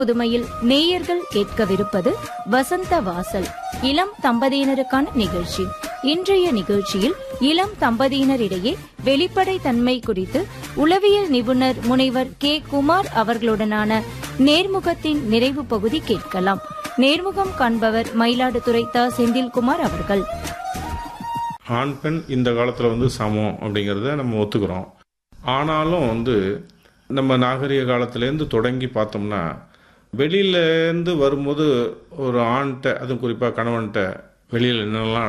புதுமையில் நேயர்கள் கேட்கவிருப்பது வசந்த வாசல் இளம் தம்பதியினருக்கான நிகழ்ச்சி இன்றைய நிகழ்ச்சியில் இளம் தம்பதியினரிடையே வெளிப்படை தன்மை குறித்து உளவியல் நிபுணர் முனைவர் கே குமார் அவர்களுடனான நேர்முகத்தின் நிறைவு பகுதி கேட்கலாம் நேர்முகம் காண்பவர் மயிலாடுதுறை த செந்தில்குமார் அவர்கள் ஆண் பெண் இந்த காலத்தில் வந்து சமம் அப்படிங்கிறத நம்ம ஒத்துக்கிறோம் ஆனாலும் வந்து நம்ம நாகரிக காலத்துலேருந்து தொடங்கி பார்த்தோம்னா வெளியிலேருந்து வரும்போது ஒரு ஆண்கிட்ட அதுவும் குறிப்பாக கணவன்கிட்ட வெளியில் என்னெல்லாம்